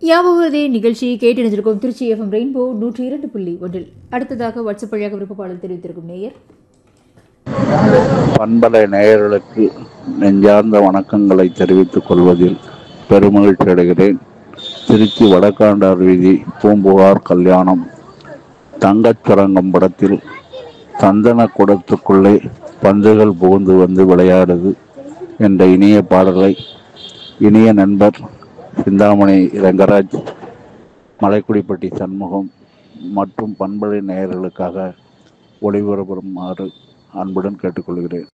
யாபகதே நிகழ்ச்சியை கேட்டிருந்திருக்கும் Trichy FM rainbow நூற்றி இரண்டு புள்ளி ஒன்றில் அடுத்ததாக வாட்ஸ்அப் வழியாக விருப்பப்பாடல் தெரிவித்திருக்கும் நேயர் பண்பலை நேயர்களுக்கு நெஞ்சார்ந்த வணக்கங்களை தெரிவித்துக் கொள்வதில் பெருமகிழ்ச்சி அடைகிறேன் திருச்சி வடக்காண்டார் வீதி பூம்புகார் கல்யாணம் தங்கச் சுரங்கம் படத்தில் சந்தன குடத்துக்குள்ளே பந்துகள் புகுந்து வந்து விளையாடுது என்ற இனிய பாடலை இனிய நண்பர் சிந்தாமணி ரங்கராஜ் மலைக்குடிப்பட்டி சண்முகம் மற்றும் பண்பலை நேயர்களுக்காக ஒளிபரப்புமாறு அன்புடன் கேட்டுக்கொள்கிறேன்